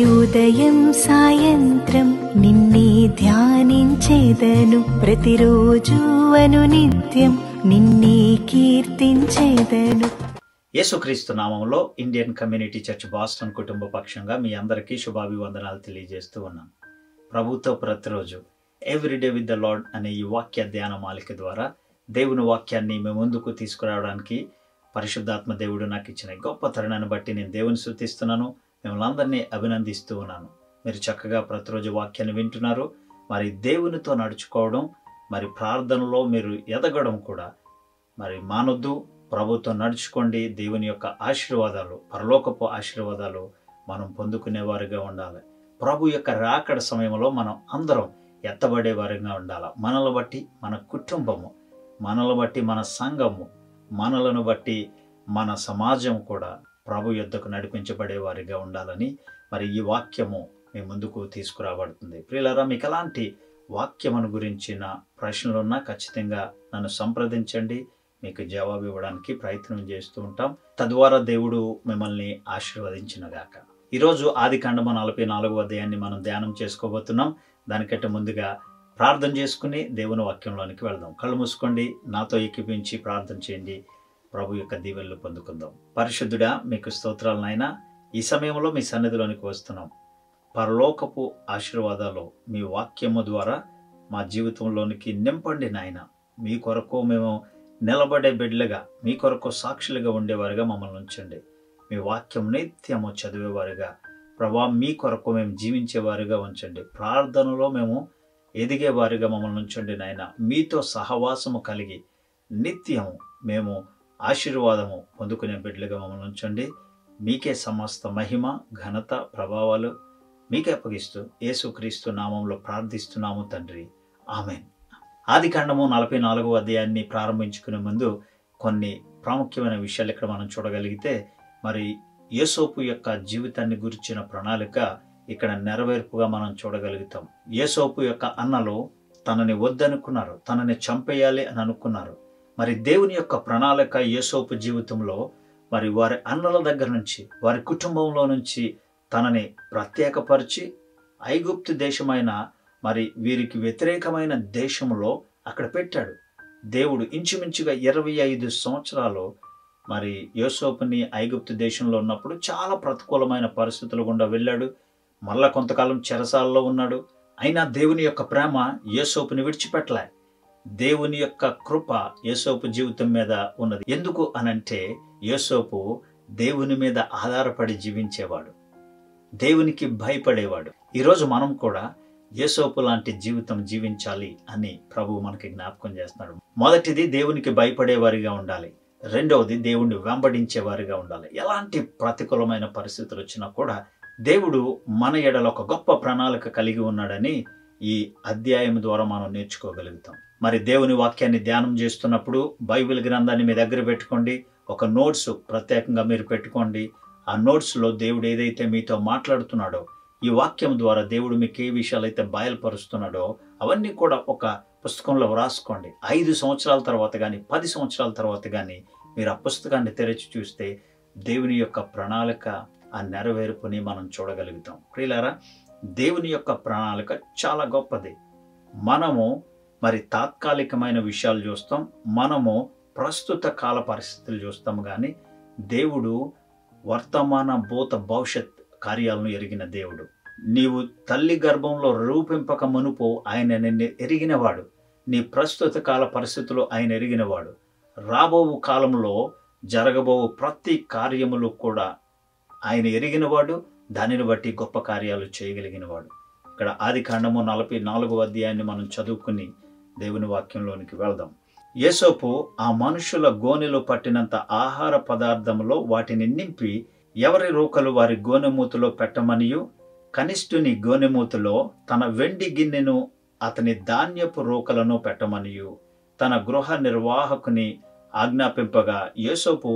ఉదయం సాయంత్రం నిన్నే ధ్యానించేదను ప్రతిరోజు అను నిత్యం నిన్నే కీర్తించేదను యేసుక్రీస్తు నామంలో ఇండియన్ కమ్యూనిటీ చర్చ్ బాస్టన్ కుటుంబ పక్షంగా మీ అందరికీ శుభాభివందనాలు తెలియజేస్తూ ఉన్నాను ప్రభుతో ప్రతిరోజు ఎవ్రీడే విత్ ద లార్డ్ అనే ఈ వాక్య ధ్యాన మాలిక ద్వారా దేవుని వాక్యాన్ని మేము ముందుకు తీసుకురావడానికి పరిశుద్ధాత్మ దేవుడు నాకు ఇచ్చిన ఈ గొప్ప తరుణాన్ని బట్టి నేను దేవుని శృతిస్తున్నాను మిమ్మల్ని అందరినీ అభినందిస్తూ ఉన్నాను మీరు చక్కగా ప్రతిరోజు వాక్యాన్ని వింటున్నారు మరి దేవునితో నడుచుకోవడం మరి ప్రార్థనలో మీరు ఎదగడం కూడా మరి మానొద్దు ప్రభుతో నడుచుకోండి దేవుని యొక్క ఆశీర్వాదాలు పరలోకపు ఆశీర్వాదాలు మనం పొందుకునేవారుగా ఉండాలి ప్రభు యొక్క రాకడ సమయంలో మనం అందరం ఎత్తబడే వారిగా ఉండాలి మనల్ని బట్టి మన కుటుంబము మనల్ని బట్టి మన సంఘము మనలను బట్టి మన సమాజం కూడా ప్రభు యుద్ధకు నడిపించబడే వారిగా ఉండాలని మరి ఈ వాక్యము మీ ముందుకు తీసుకురాబడుతుంది ప్రియులారా మీకు ఎలాంటి వాక్యమును గురించిన ప్రశ్నలున్నా ఖచ్చితంగా నన్ను సంప్రదించండి మీకు జవాబు ఇవ్వడానికి ప్రయత్నం చేస్తూ ఉంటాం తద్వారా దేవుడు మిమ్మల్ని ఆశీర్వదించినగాక ఈరోజు ఆది కాండము నలభై నాలుగవ అధ్యాయాన్ని మనం ధ్యానం చేసుకోబోతున్నాం దానికంటే ముందుగా ప్రార్థన చేసుకుని దేవుని వాక్యంలోనికి వెళ్దాం కళ్ళు మూసుకోండి నాతో ఏకీపించి ప్రార్థన చేయండి ప్రభు యొక్క దీవెనలు పొందుకుందాం పరిశుద్ధుడా మీకు స్తోత్రాలు నాయన ఈ సమయంలో మీ సన్నిధిలోనికి వస్తున్నాం పరలోకపు ఆశీర్వాదాలు మీ వాక్యము ద్వారా మా జీవితంలోనికి నింపండి నాయన మీ కొరకు మేము నిలబడే బిడ్డలుగా మీ కొరకు సాక్షులుగా ఉండేవారుగా మమ్మల్ని ఉంచండి మీ వాక్యం నిత్యము చదివేవారుగా ప్రభా మీ కొరకు మేము జీవించేవారుగా ఉంచండి ప్రార్థనలో మేము ఎదిగేవారుగా మమ్మల్ని ఉంచండి నాయన మీతో సహవాసము కలిగి నిత్యము మేము ఆశీర్వాదము పొందుకునే బిడ్డలుగా మమ్మల్ని ఉంచండి మీకే సమస్త మహిమ ఘనత ప్రభావాలు మీకే అప్పగిస్తూ యేసుక్రీస్తు నామంలో ప్రార్థిస్తున్నాము తండ్రి ఆమెన్ ఆది కాండము నలభై నాలుగవ అధ్యాయాన్ని ప్రారంభించుకునే ముందు కొన్ని ప్రాముఖ్యమైన విషయాలు ఇక్కడ మనం చూడగలిగితే మరి యేసోపు యొక్క జీవితాన్ని గురించిన ప్రణాళిక ఇక్కడ నెరవేర్పుగా మనం చూడగలుగుతాం యేసోపు యొక్క అన్నలు తనని వద్దనుకున్నారు తనని చంపేయాలి అని అనుకున్నారు మరి దేవుని యొక్క ప్రణాళిక యేసోపు జీవితంలో మరి వారి అన్నల దగ్గర నుంచి వారి కుటుంబంలో నుంచి తనని ప్రత్యేకపరిచి ఐగుప్తు దేశమైన మరి వీరికి వ్యతిరేకమైన దేశంలో అక్కడ పెట్టాడు దేవుడు ఇంచుమించుగా ఇరవై ఐదు సంవత్సరాలు మరి యోసోపుని ఐగుప్తు దేశంలో ఉన్నప్పుడు చాలా ప్రతికూలమైన పరిస్థితుల గుండా వెళ్ళాడు మళ్ళా కొంతకాలం చెరసాలలో ఉన్నాడు అయినా దేవుని యొక్క ప్రేమ యేసోపుని విడిచిపెట్టలే దేవుని యొక్క కృప యేసోపు జీవితం మీద ఉన్నది ఎందుకు అనంటే యేసోపు దేవుని మీద ఆధారపడి జీవించేవాడు దేవునికి భయపడేవాడు ఈరోజు మనం కూడా యేసోపు లాంటి జీవితం జీవించాలి అని ప్రభు మనకి జ్ఞాపకం చేస్తున్నాడు మొదటిది దేవునికి భయపడేవారిగా ఉండాలి రెండవది దేవుణ్ణి వెంబడించే వారిగా ఉండాలి ఎలాంటి ప్రతికూలమైన పరిస్థితులు వచ్చినా కూడా దేవుడు మన ఎడల ఒక గొప్ప ప్రణాళిక కలిగి ఉన్నాడని ఈ అధ్యాయం ద్వారా మనం నేర్చుకోగలుగుతాం మరి దేవుని వాక్యాన్ని ధ్యానం చేస్తున్నప్పుడు బైబిల్ గ్రంథాన్ని మీ దగ్గర పెట్టుకోండి ఒక నోట్స్ ప్రత్యేకంగా మీరు పెట్టుకోండి ఆ నోట్స్లో దేవుడు ఏదైతే మీతో మాట్లాడుతున్నాడో ఈ వాక్యం ద్వారా దేవుడు మీకు ఏ విషయాలు అయితే బయలుపరుస్తున్నాడో అవన్నీ కూడా ఒక పుస్తకంలో వ్రాసుకోండి ఐదు సంవత్సరాల తర్వాత కానీ పది సంవత్సరాల తర్వాత కానీ మీరు ఆ పుస్తకాన్ని తెరచి చూస్తే దేవుని యొక్క ప్రణాళిక ఆ నెరవేర్పుని మనం చూడగలుగుతాం ప్రియులారా దేవుని యొక్క ప్రణాళిక చాలా గొప్పది మనము మరి తాత్కాలికమైన విషయాలు చూస్తాం మనము ప్రస్తుత కాల పరిస్థితులు చూస్తాం కానీ దేవుడు వర్తమాన భూత భవిష్యత్ కార్యాలను ఎరిగిన దేవుడు నీవు తల్లి గర్భంలో రూపింపక మునుపు ఆయన నిన్ను ఎరిగినవాడు నీ ప్రస్తుత కాల పరిస్థితులు ఆయన ఎరిగినవాడు రాబోవు కాలంలో జరగబోవు ప్రతి కార్యములు కూడా ఆయన ఎరిగినవాడు దానిని బట్టి గొప్ప కార్యాలు చేయగలిగినవాడు ఇక్కడ ఆది కాండము నలభై నాలుగో అధ్యాయాన్ని మనం చదువుకుని దేవుని వాక్యంలోనికి వెళ్దాం యేసోపు ఆ మనుషుల గోనెలో పట్టినంత ఆహార పదార్థములో వాటిని నింపి ఎవరి రూకలు వారి గోనెమూతులో పెట్టమనియు కనిష్ఠుని గోనెమూతులో తన వెండి గిన్నెను అతని ధాన్యపు రూకలను పెట్టమనియు తన గృహ నిర్వాహకుని ఆజ్ఞాపింపగా యేసోపు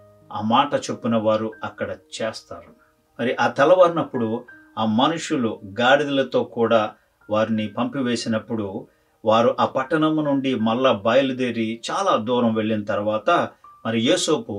ఆ మాట చొప్పున వారు అక్కడ చేస్తారు మరి ఆ తెల్లవారినప్పుడు ఆ మనుషులు గాడిదలతో కూడా వారిని పంపివేసినప్పుడు వారు ఆ పట్టణము నుండి మళ్ళా బయలుదేరి చాలా దూరం వెళ్ళిన తర్వాత మరి యేసోపు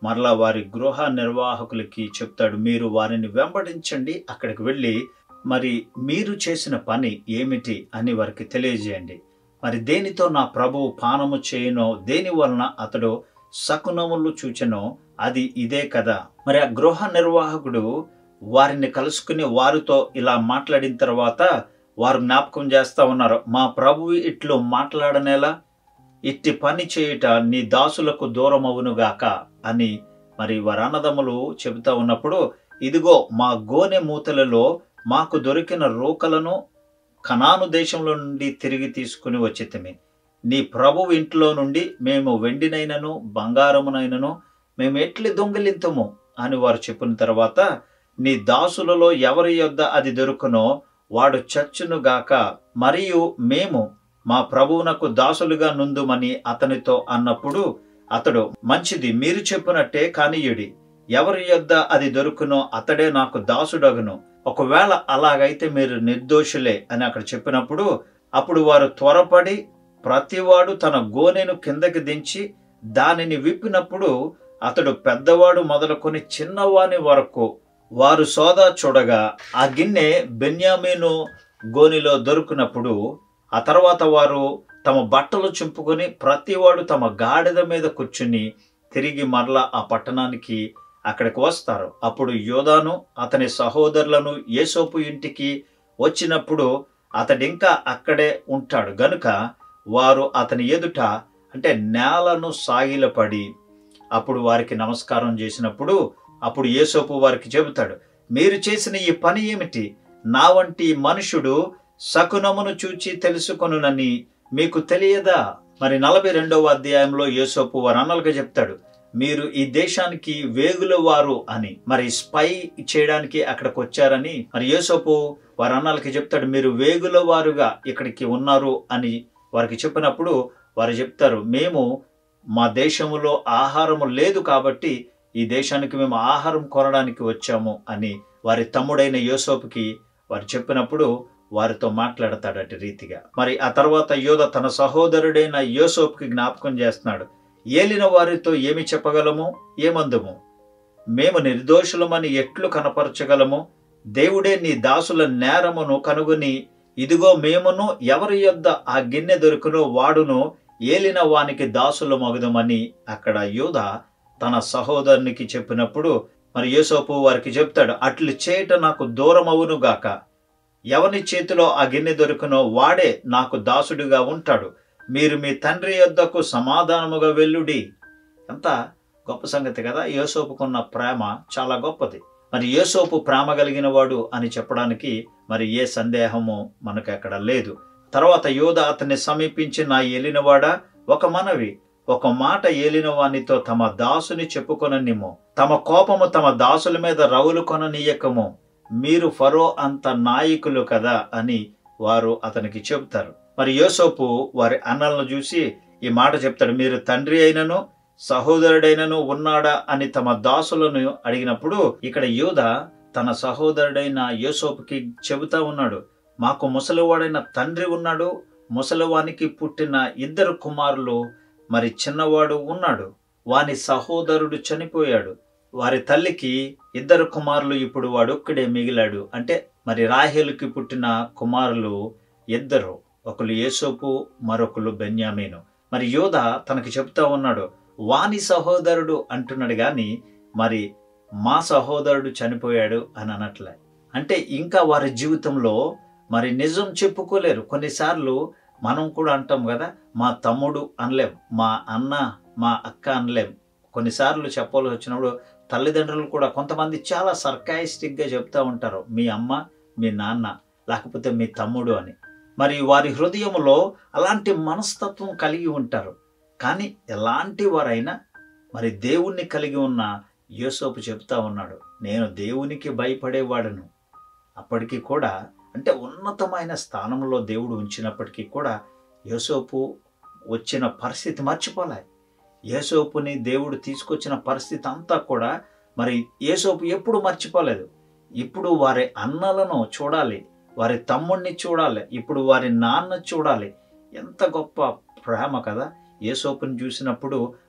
మరలా వారి గృహ నిర్వాహకులకి చెప్తాడు మీరు వారిని వెంబడించండి అక్కడికి వెళ్ళి మరి మీరు చేసిన పని ఏమిటి అని వారికి తెలియజేయండి మరి దేనితో నా ప్రభువు పానము చేయనో దేని వలన అతడు శకునములు చూచెనో అది ఇదే కదా మరి ఆ గృహ నిర్వాహకుడు వారిని కలుసుకుని వారితో ఇలా మాట్లాడిన తర్వాత వారు జ్ఞాపకం చేస్తా ఉన్నారు మా ప్రభువు ఇట్లు మాట్లాడనేలా ఇట్టి పని చేయుట నీ దాసులకు దూరమవునుగాక అని మరి వారి అన్నదమ్ములు చెబుతా ఉన్నప్పుడు ఇదిగో మా గోనె మూతలలో మాకు దొరికిన రోకలను కనాను దేశంలో నుండి తిరిగి తీసుకుని వచ్చితిమి నీ ప్రభు ఇంట్లో నుండి మేము వెండినైనను బంగారమునైనను మేము ఎట్లి దొంగిలింతము అని వారు చెప్పిన తర్వాత నీ దాసులలో ఎవరి యొద్ద అది దొరుకునో వాడు చచ్చును గాక మరియు మేము మా ప్రభువునకు దాసులుగా నుందుమని అతనితో అన్నప్పుడు అతడు మంచిది మీరు చెప్పినట్టే కానియుడి ఎవరి యొద్ద అది దొరుకునో అతడే నాకు దాసుడగును ఒకవేళ అలాగైతే మీరు నిర్దోషులే అని అక్కడ చెప్పినప్పుడు అప్పుడు వారు త్వరపడి ప్రతివాడు తన గోనెను కిందకి దించి దానిని విప్పినప్పుడు అతడు పెద్దవాడు మొదలుకొని చిన్నవాని వరకు వారు సోదా చూడగా ఆ గిన్నె బెన్యామీను గోనిలో దొరికినప్పుడు ఆ తర్వాత వారు తమ బట్టలు చింపుకొని ప్రతివాడు తమ గాడిద మీద కూర్చుని తిరిగి మరలా ఆ పట్టణానికి అక్కడికి వస్తారు అప్పుడు యోధాను అతని సహోదరులను ఏసోపు ఇంటికి వచ్చినప్పుడు అతడింకా అక్కడే ఉంటాడు గనుక వారు అతని ఎదుట అంటే నేలను సాగిలపడి అప్పుడు వారికి నమస్కారం చేసినప్పుడు అప్పుడు ఏసోపు వారికి చెబుతాడు మీరు చేసిన ఈ పని ఏమిటి నా వంటి మనుషుడు శకునమును చూచి తెలుసుకొనునని మీకు తెలియదా మరి నలభై రెండవ అధ్యాయంలో యేసోపు వారు అన్నలుగా చెప్తాడు మీరు ఈ దేశానికి వేగుల వారు అని మరి స్పై చేయడానికి అక్కడికి వచ్చారని మరి యేసోపు వారు అన్నలకి చెప్తాడు మీరు వేగుల వారుగా ఇక్కడికి ఉన్నారు అని వారికి చెప్పినప్పుడు వారు చెప్తారు మేము మా దేశములో ఆహారము లేదు కాబట్టి ఈ దేశానికి మేము ఆహారం కొనడానికి వచ్చాము అని వారి తమ్ముడైన యోసోపుకి వారు చెప్పినప్పుడు వారితో మాట్లాడతాడట రీతిగా మరి ఆ తర్వాత యోధ తన సహోదరుడైన యోసోపుకి జ్ఞాపకం చేస్తున్నాడు ఏలిన వారితో ఏమి చెప్పగలము ఏమందుము మేము నిర్దోషులమని ఎట్లు కనపరచగలము దేవుడే నీ దాసుల నేరమును కనుగొని ఇదిగో మేమును ఎవరి యొద్ద ఆ గిన్నె దొరుకునో వాడును ఏలిన వానికి దాసులు మగుదమని అక్కడ యోధ తన సహోదరునికి చెప్పినప్పుడు మరి యేసోపు వారికి చెప్తాడు అట్లు చేయట నాకు దూరమవును గాక ఎవని చేతిలో ఆ గిన్నె దొరుకునో వాడే నాకు దాసుడిగా ఉంటాడు మీరు మీ తండ్రి యొద్దకు సమాధానముగా వెళ్ళుడి ఎంత గొప్ప సంగతి కదా యేసోపుకున్న ప్రేమ చాలా గొప్పది మరి యేసోపు ప్రేమ కలిగిన వాడు అని చెప్పడానికి మరి ఏ సందేహము మనకు అక్కడ లేదు తర్వాత యోధ అతన్ని సమీపించి నా ఏలినవాడా ఒక మనవి ఒక మాట ఏలిన వానితో తమ దాసుని చెప్పుకొననిమ్ము తమ కోపము తమ దాసుల మీద రవులు కొననీయకము మీరు ఫరో అంత నాయకులు కదా అని వారు అతనికి చెబుతారు మరి యోసోపు వారి అన్నలను చూసి ఈ మాట చెప్తాడు మీరు తండ్రి అయినను సహోదరుడైనను ఉన్నాడా అని తమ దాసులను అడిగినప్పుడు ఇక్కడ యూద తన సహోదరుడైన యోసోపుకి చెబుతా ఉన్నాడు మాకు ముసలివాడైన తండ్రి ఉన్నాడు ముసలివానికి పుట్టిన ఇద్దరు కుమారులు మరి చిన్నవాడు ఉన్నాడు వాని సహోదరుడు చనిపోయాడు వారి తల్లికి ఇద్దరు కుమారులు ఇప్పుడు వాడొక్కడే మిగిలాడు అంటే మరి రాహేలుకి పుట్టిన కుమారులు ఇద్దరు ఒకరు యేసోపు మరొకరు బెన్యామీను మరి యోధ తనకి చెప్తా ఉన్నాడు వాని సహోదరుడు అంటున్నాడు కానీ మరి మా సహోదరుడు చనిపోయాడు అని అనట్లే అంటే ఇంకా వారి జీవితంలో మరి నిజం చెప్పుకోలేరు కొన్నిసార్లు మనం కూడా అంటాం కదా మా తమ్ముడు అనలేం మా అన్న మా అక్క అనలేం కొన్నిసార్లు చెప్పాల్సి వచ్చినప్పుడు తల్లిదండ్రులు కూడా కొంతమంది చాలా సర్కాయిస్టిక్గా చెప్తా ఉంటారు మీ అమ్మ మీ నాన్న లేకపోతే మీ తమ్ముడు అని మరి వారి హృదయంలో అలాంటి మనస్తత్వం కలిగి ఉంటారు కానీ ఎలాంటి వారైనా మరి దేవుణ్ణి కలిగి ఉన్న యోసోపు చెప్తా ఉన్నాడు నేను దేవునికి భయపడేవాడను అప్పటికి కూడా అంటే ఉన్నతమైన స్థానంలో దేవుడు ఉంచినప్పటికీ కూడా యోసోపు వచ్చిన పరిస్థితి మర్చిపోలే యేసోపుని దేవుడు తీసుకొచ్చిన పరిస్థితి అంతా కూడా మరి యేసోపు ఎప్పుడు మర్చిపోలేదు ఇప్పుడు వారి అన్నలను చూడాలి వారి తమ్ముడిని చూడాలి ఇప్పుడు వారి నాన్న చూడాలి ఎంత గొప్ప ప్రేమ కదా యేసోపుని చూసినప్పుడు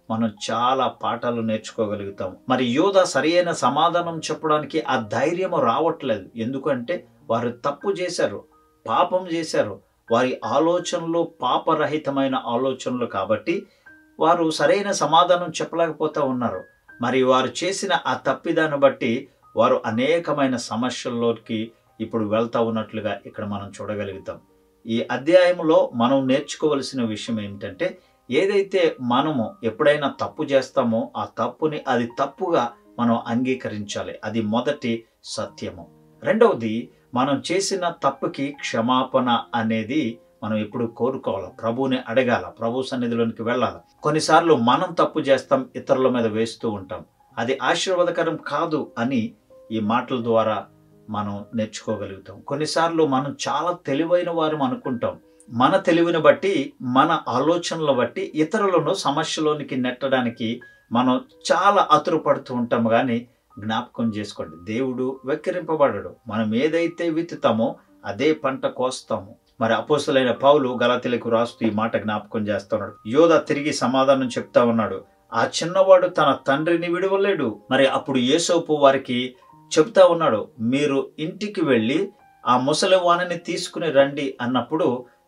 మనం చాలా పాఠాలు నేర్చుకోగలుగుతాం మరి యోధ సరియైన సమాధానం చెప్పడానికి ఆ ధైర్యం రావట్లేదు ఎందుకంటే వారు తప్పు చేశారు పాపం చేశారు వారి ఆలోచనలు పాపరహితమైన ఆలోచనలు కాబట్టి వారు సరైన సమాధానం చెప్పలేకపోతా ఉన్నారు మరి వారు చేసిన ఆ తప్పిదాన్ని బట్టి వారు అనేకమైన సమస్యల్లోకి ఇప్పుడు వెళ్తా ఉన్నట్లుగా ఇక్కడ మనం చూడగలుగుతాం ఈ అధ్యాయంలో మనం నేర్చుకోవలసిన విషయం ఏమిటంటే ఏదైతే మనము ఎప్పుడైనా తప్పు చేస్తామో ఆ తప్పుని అది తప్పుగా మనం అంగీకరించాలి అది మొదటి సత్యము రెండవది మనం చేసిన తప్పుకి క్షమాపణ అనేది మనం ఎప్పుడు కోరుకోవాలి ప్రభువుని అడగాల ప్రభు సన్నిధిలోనికి వెళ్ళాలి కొన్నిసార్లు మనం తప్పు చేస్తాం ఇతరుల మీద వేస్తూ ఉంటాం అది ఆశీర్వాదకరం కాదు అని ఈ మాటల ద్వారా మనం నేర్చుకోగలుగుతాం కొన్నిసార్లు మనం చాలా తెలివైన వారు అనుకుంటాం మన తెలివిని బట్టి మన ఆలోచనల బట్టి ఇతరులను సమస్యలోనికి నెట్టడానికి మనం చాలా అతురుపడుతూ ఉంటాం కానీ జ్ఞాపకం చేసుకోండి దేవుడు వెక్కిరింపబడడు మనం ఏదైతే విత్తుతామో అదే పంట కోస్తాము మరి అపోసలైన పౌలు గలతీలకు రాస్తూ ఈ మాట జ్ఞాపకం చేస్తున్నాడు యోధ తిరిగి సమాధానం చెప్తా ఉన్నాడు ఆ చిన్నవాడు తన తండ్రిని విడవలేడు మరి అప్పుడు యేసోపు వారికి చెప్తా ఉన్నాడు మీరు ఇంటికి వెళ్ళి ఆ ముసలి వాణిని తీసుకుని రండి అన్నప్పుడు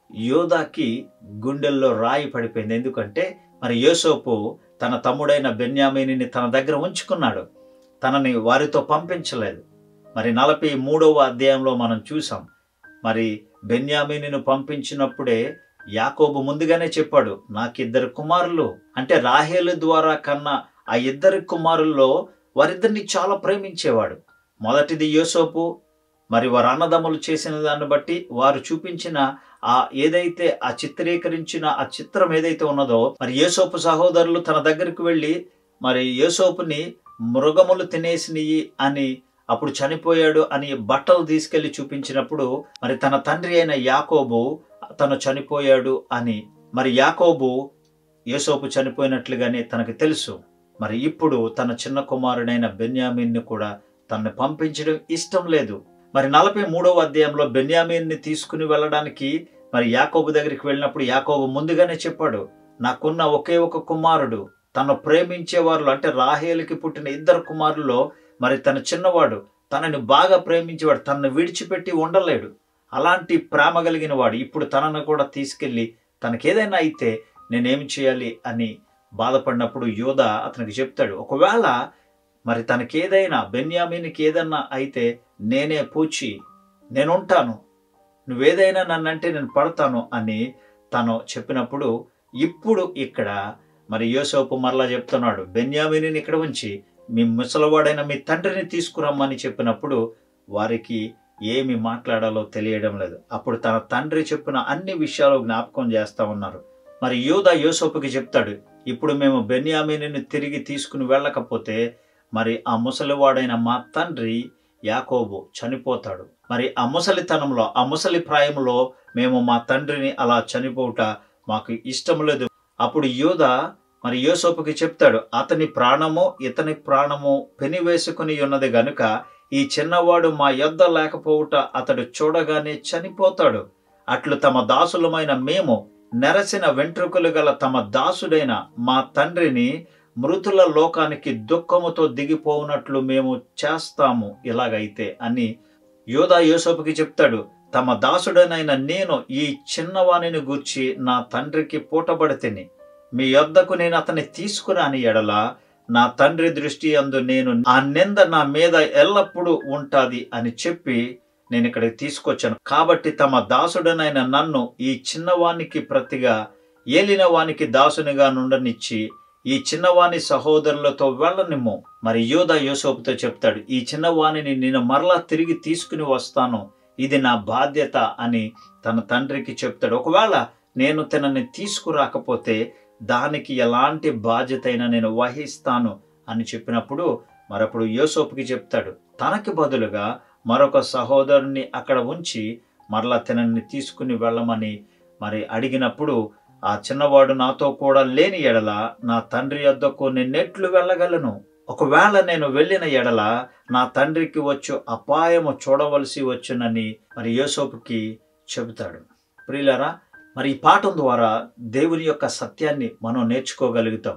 యోధాకి గుండెల్లో రాయి పడిపోయింది ఎందుకంటే మరి యోసోపు తన తమ్ముడైన బెన్యామీని తన దగ్గర ఉంచుకున్నాడు తనని వారితో పంపించలేదు మరి నలభై మూడవ అధ్యాయంలో మనం చూసాం మరి బెన్యామీనిను పంపించినప్పుడే యాకోబు ముందుగానే చెప్పాడు నాకిద్దరు కుమారులు అంటే రాహేలు ద్వారా కన్నా ఆ ఇద్దరి కుమారుల్లో వారిద్దరిని చాలా ప్రేమించేవాడు మొదటిది యోసోపు మరి వారు అన్నదమ్ములు చేసిన దాన్ని బట్టి వారు చూపించిన ఆ ఏదైతే ఆ చిత్రీకరించిన ఆ చిత్రం ఏదైతే ఉన్నదో మరి యేసోపు సహోదరులు తన దగ్గరికి వెళ్ళి మరి యేసోపుని మృగములు తినేసినయి అని అప్పుడు చనిపోయాడు అని బట్టలు తీసుకెళ్లి చూపించినప్పుడు మరి తన తండ్రి అయిన యాకోబు తను చనిపోయాడు అని మరి యాకోబు యేసోపు చనిపోయినట్లుగానే తనకు తెలుసు మరి ఇప్పుడు తన చిన్న కుమారుడైన బెన్యామీన్ని కూడా తనని పంపించడం ఇష్టం లేదు మరి నలభై మూడవ అధ్యాయంలో బెన్యామీన్ని తీసుకుని వెళ్ళడానికి మరి యాకోబు దగ్గరికి వెళ్ళినప్పుడు యాకోబు ముందుగానే చెప్పాడు నాకున్న ఒకే ఒక కుమారుడు తను ప్రేమించేవారు అంటే రాహేలుకి పుట్టిన ఇద్దరు కుమారుల్లో మరి తన చిన్నవాడు తనని బాగా ప్రేమించేవాడు తనను విడిచిపెట్టి ఉండలేడు అలాంటి ప్రేమ కలిగిన వాడు ఇప్పుడు తనను కూడా తీసుకెళ్ళి తనకేదైనా అయితే నేనేమి చేయాలి అని బాధపడినప్పుడు యోధ అతనికి చెప్తాడు ఒకవేళ మరి తనకేదైనా బెన్యామీనికి ఏదన్నా అయితే నేనే పూచి నేనుంటాను నువ్వేదైనా నన్నంటే నేను పడతాను అని తను చెప్పినప్పుడు ఇప్పుడు ఇక్కడ మరి యోసోపు మరలా చెప్తున్నాడు బెన్యామీని ఇక్కడ ఉంచి మీ ముసలివాడైన మీ తండ్రిని తీసుకురమ్మని చెప్పినప్పుడు వారికి ఏమి మాట్లాడాలో తెలియడం లేదు అప్పుడు తన తండ్రి చెప్పిన అన్ని విషయాలు జ్ఞాపకం చేస్తా ఉన్నారు మరి యోధ యోసోపుకి చెప్తాడు ఇప్పుడు మేము బెన్యామీని తిరిగి తీసుకుని వెళ్ళకపోతే మరి ఆ ముసలివాడైన మా తండ్రి యాకోబు చనిపోతాడు మరి ఆ ముసలితనంలో ఆ ముసలి ప్రాయంలో మేము మా తండ్రిని అలా చనిపోవుట మాకు ఇష్టం లేదు అప్పుడు యోధ మరి యోసోపుకి చెప్తాడు అతని ప్రాణము ఇతని ప్రాణము పెనివేసుకుని ఉన్నది గనుక ఈ చిన్నవాడు మా యొద్ద లేకపోవుట అతడు చూడగానే చనిపోతాడు అట్లు తమ దాసులమైన మేము నెరసిన వెంట్రుకలు గల తమ దాసుడైన మా తండ్రిని మృతుల లోకానికి దుఃఖముతో దిగిపోవునట్లు మేము చేస్తాము ఇలాగైతే అని యోధా యోసోపుకి చెప్తాడు తమ దాసుడనైన నేను ఈ చిన్నవాణిని గూర్చి నా తండ్రికి పూటబడితిని మీ యొద్దకు నేను అతన్ని తీసుకురాని ఎడల నా తండ్రి దృష్టి అందు నేను ఆ నింద నా మీద ఎల్లప్పుడూ ఉంటాది అని చెప్పి నేను ఇక్కడికి తీసుకొచ్చాను కాబట్టి తమ దాసుడనైన నన్ను ఈ చిన్నవానికి ప్రతిగా ఏలిన వానికి దాసునిగా నుండనిచ్చి ఈ చిన్నవాని సహోదరులతో వెళ్ళనిమ్ము మరి యోధ యోసోపుతో చెప్తాడు ఈ చిన్నవాణిని నేను మరలా తిరిగి తీసుకుని వస్తాను ఇది నా బాధ్యత అని తన తండ్రికి చెప్తాడు ఒకవేళ నేను తనని తీసుకురాకపోతే దానికి ఎలాంటి బాధ్యత అయినా నేను వహిస్తాను అని చెప్పినప్పుడు మరప్పుడు యోసోపుకి చెప్తాడు తనకి బదులుగా మరొక సహోదరుని అక్కడ ఉంచి మరలా తనని తీసుకుని వెళ్ళమని మరి అడిగినప్పుడు ఆ చిన్నవాడు నాతో కూడా లేని ఎడల నా తండ్రి యొద్దకు నేనెట్లు వెళ్ళగలను ఒకవేళ నేను వెళ్ళిన ఎడల నా తండ్రికి వచ్చు అపాయము చూడవలసి వచ్చునని మరి యోసోపుకి చెబుతాడు ప్రియులరా మరి ఈ పాఠం ద్వారా దేవుని యొక్క సత్యాన్ని మనం నేర్చుకోగలుగుతాం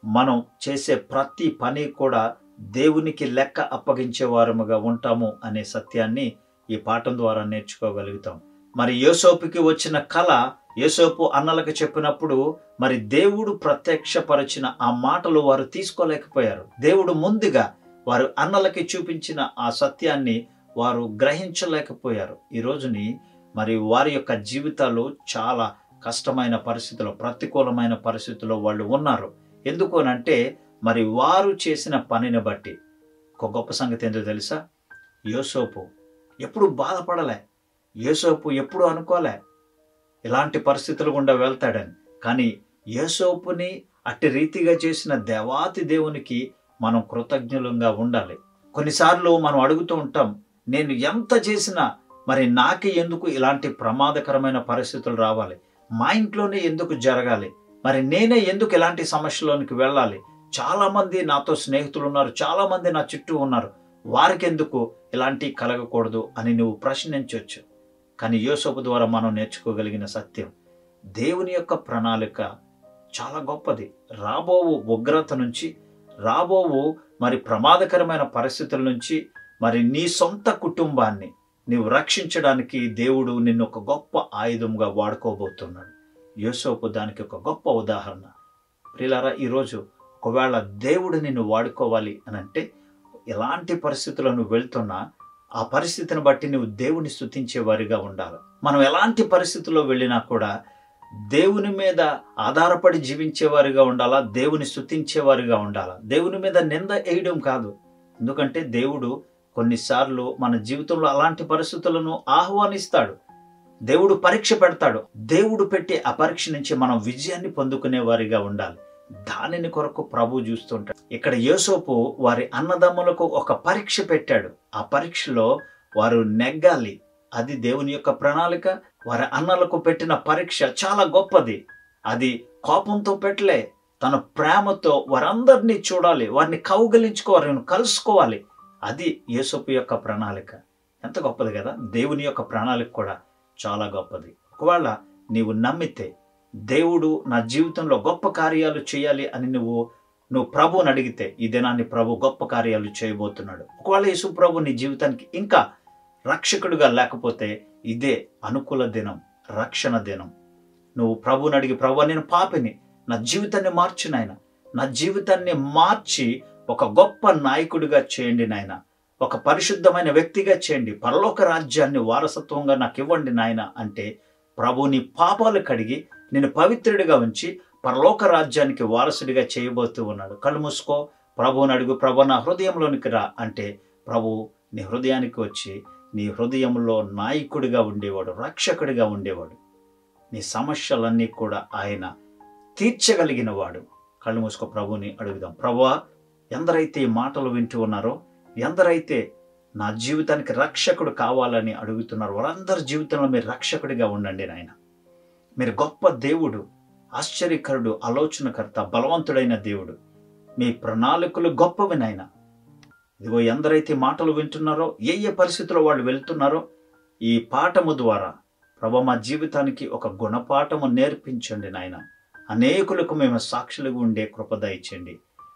మనం చేసే ప్రతి పని కూడా దేవునికి లెక్క అప్పగించే వారముగా ఉంటాము అనే సత్యాన్ని ఈ పాఠం ద్వారా నేర్చుకోగలుగుతాం మరి యోసోపుకి వచ్చిన కళ యోసోపు అన్నలకు చెప్పినప్పుడు మరి దేవుడు ప్రత్యక్షపరిచిన ఆ మాటలు వారు తీసుకోలేకపోయారు దేవుడు ముందుగా వారు అన్నలకి చూపించిన ఆ సత్యాన్ని వారు గ్రహించలేకపోయారు ఈ రోజుని మరి వారి యొక్క జీవితాలు చాలా కష్టమైన పరిస్థితుల్లో ప్రతికూలమైన పరిస్థితుల్లో వాళ్ళు ఉన్నారు ఎందుకు అనంటే మరి వారు చేసిన పనిని బట్టి ఒక గొప్ప సంగతి ఏంటో తెలుసా యోసోపు ఎప్పుడు బాధపడలే యోసోపు ఎప్పుడు అనుకోలే ఇలాంటి పరిస్థితులు గుండా వెళ్తాడని కానీ యేసోపుని అట్టి రీతిగా చేసిన దేవాతి దేవునికి మనం కృతజ్ఞులంగా ఉండాలి కొన్నిసార్లు మనం అడుగుతూ ఉంటాం నేను ఎంత చేసినా మరి నాకే ఎందుకు ఇలాంటి ప్రమాదకరమైన పరిస్థితులు రావాలి మా ఇంట్లోనే ఎందుకు జరగాలి మరి నేనే ఎందుకు ఇలాంటి సమస్యలోనికి వెళ్ళాలి చాలా మంది నాతో స్నేహితులు ఉన్నారు చాలా మంది నా చుట్టూ ఉన్నారు వారికి ఎందుకు ఇలాంటి కలగకూడదు అని నువ్వు ప్రశ్నించవచ్చు కానీ యోసపు ద్వారా మనం నేర్చుకోగలిగిన సత్యం దేవుని యొక్క ప్రణాళిక చాలా గొప్పది రాబోవు ఉగ్రత నుంచి రాబోవు మరి ప్రమాదకరమైన పరిస్థితుల నుంచి మరి నీ సొంత కుటుంబాన్ని నీవు రక్షించడానికి దేవుడు నిన్ను ఒక గొప్ప ఆయుధంగా వాడుకోబోతున్నాడు యోసోపు దానికి ఒక గొప్ప ఉదాహరణ ప్రిలారా ఈరోజు ఒకవేళ దేవుడు నిన్ను వాడుకోవాలి అని అంటే ఎలాంటి పరిస్థితుల్లో నువ్వు వెళ్తున్నా ఆ పరిస్థితిని బట్టి నువ్వు దేవుని స్థుతించే వారిగా ఉండాలి మనం ఎలాంటి పరిస్థితుల్లో వెళ్ళినా కూడా దేవుని మీద ఆధారపడి జీవించేవారిగా ఉండాలా దేవుని స్థుతించేవారిగా ఉండాలా దేవుని మీద నింద వేయడం కాదు ఎందుకంటే దేవుడు కొన్నిసార్లు మన జీవితంలో అలాంటి పరిస్థితులను ఆహ్వానిస్తాడు దేవుడు పరీక్ష పెడతాడు దేవుడు పెట్టే ఆ పరీక్ష నుంచి మనం విజయాన్ని పొందుకునే వారిగా ఉండాలి దానిని కొరకు ప్రభు చూస్తుంటాడు ఇక్కడ యోసోపు వారి అన్నదమ్ములకు ఒక పరీక్ష పెట్టాడు ఆ పరీక్షలో వారు నెగ్గాలి అది దేవుని యొక్క ప్రణాళిక వారి అన్నలకు పెట్టిన పరీక్ష చాలా గొప్పది అది కోపంతో పెట్టలే తన ప్రేమతో వారందరినీ చూడాలి వారిని కౌగలించుకోవాలి వారిని కలుసుకోవాలి అది యేసోపు యొక్క ప్రణాళిక ఎంత గొప్పది కదా దేవుని యొక్క ప్రణాళిక కూడా చాలా గొప్పది ఒకవేళ నీవు నమ్మితే దేవుడు నా జీవితంలో గొప్ప కార్యాలు చేయాలి అని నువ్వు నువ్వు ప్రభువుని అడిగితే ఈ దినాన్ని ప్రభు గొప్ప కార్యాలు చేయబోతున్నాడు ఒకవేళ యేసు ప్రభు నీ జీవితానికి ఇంకా రక్షకుడిగా లేకపోతే ఇదే అనుకూల దినం రక్షణ దినం నువ్వు ప్రభుని అడిగి ప్రభు నేను పాపిని నా జీవితాన్ని మార్చు నాయన నా జీవితాన్ని మార్చి ఒక గొప్ప నాయకుడిగా చేయండి నాయన ఒక పరిశుద్ధమైన వ్యక్తిగా చేయండి పరలోక రాజ్యాన్ని వారసత్వంగా నాకు ఇవ్వండి నాయన అంటే ప్రభు నీ పాపాలు కడిగి నేను పవిత్రుడిగా ఉంచి పరలోక రాజ్యానికి వారసుడిగా చేయబోతూ ఉన్నాడు కళ్ళు మూసుకో ప్రభువుని అడుగు ప్రభు నా హృదయంలోనికి రా అంటే ప్రభు నీ హృదయానికి వచ్చి నీ హృదయంలో నాయకుడిగా ఉండేవాడు రక్షకుడిగా ఉండేవాడు నీ సమస్యలన్నీ కూడా ఆయన తీర్చగలిగిన వాడు కళ్ళు మూసుకో ప్రభుని అడుగుదాం ప్రభువా ఎందరైతే ఈ మాటలు వింటూ ఉన్నారో ఎందరైతే నా జీవితానికి రక్షకుడు కావాలని అడుగుతున్నారు వారందరి జీవితంలో మీరు రక్షకుడిగా ఉండండి నాయన మీరు గొప్ప దేవుడు ఆశ్చర్యకరుడు ఆలోచనకర్త బలవంతుడైన దేవుడు మీ ప్రణాళికలు గొప్పవి నాయన ఇదిగో ఎందరైతే మాటలు వింటున్నారో ఏ ఏ పరిస్థితుల్లో వాళ్ళు వెళ్తున్నారో ఈ పాఠము ద్వారా ప్రభు మా జీవితానికి ఒక గుణపాఠము నేర్పించండి నాయన అనేకులకు మేము సాక్షులుగా ఉండే కృప దయచండి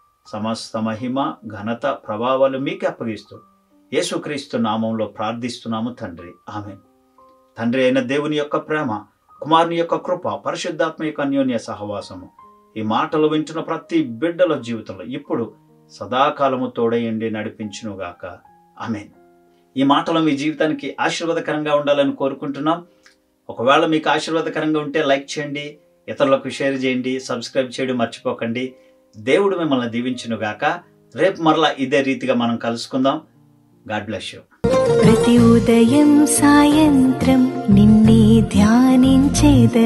సమస్త మహిమ ఘనత ప్రభావాలు మీకే అప్పగిస్తూ యేసుక్రీస్తు నామంలో ప్రార్థిస్తున్నాము తండ్రి ఆమె తండ్రి అయిన దేవుని యొక్క ప్రేమ కుమారుని యొక్క కృప పరిశుద్ధాత్మ యొక్క అన్యోన్య సహవాసము ఈ మాటలు వింటున్న ప్రతి బిడ్డల జీవితంలో ఇప్పుడు సదాకాలము తోడయండి నడిపించునుగాక ఆమెన్ ఈ మాటలు మీ జీవితానికి ఆశీర్వాదకరంగా ఉండాలని కోరుకుంటున్నాం ఒకవేళ మీకు ఆశీర్వాదకరంగా ఉంటే లైక్ చేయండి ఇతరులకు షేర్ చేయండి సబ్స్క్రైబ్ చేయడం మర్చిపోకండి దేవుడు మిమ్మల్ని దీవించునుగాక రేపు మరలా ఇదే రీతిగా మనం కలుసుకుందాం గాడ్ బ్లెస్ యూ ప్రతి ఉదయం సాయంత్రం నిన్నే ధ్యానించేద